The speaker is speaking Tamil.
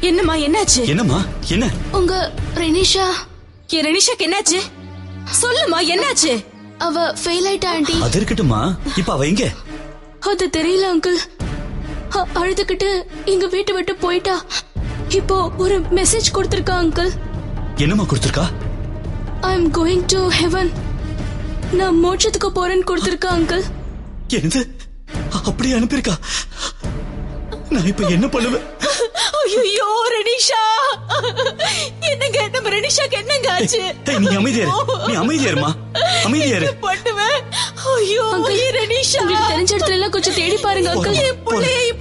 என்னம்மா என்னாச்சு என்னம்மா என்ன உங்க ரெனிஷா என் ரெனிஷாக்கு என்னாச்சு சொல்லுமா என்னாச்சு அவ ஃபெயில் ஆயிட்டா ஆண்டி அது இருக்கட்டும்மா இப்ப அவ எங்க அது தெரியல அங்கிள் அ- அழுதுகிட்டு எங்க வீட்டை விட்டு போயிட்டா இப்போ ஒரு மெசேஜ் கொடுத்திருக்கா அங்கிள் என்னம்மா கொடுத்துருக்கா I am going to heaven நான் மோட்சத்துக்கு போறேன்னு கொடுத்திருக்கா அங்கிள் என்னது அப்படியே அனுப்பியிருக்கா நான் இப்ப என்ன பண்ணுவேன் ஐயோ ரெனிஷா என்னங்க நம்ம ரெனிஷாக்கு என்னங்க ஆச்சு ஏய், நீ அமைதியாரு நீ அமைதியாருமா அமைதியாரு பண்ணுவேன் ஐயோ அங்கிள் என் ரெனிஷா உங்களுக்கு தெரிஞ்ச இடத்துல எல்லாம் கொஞ்சம் தேடி பாருங்க அங்கிள் என் பிள்ளைய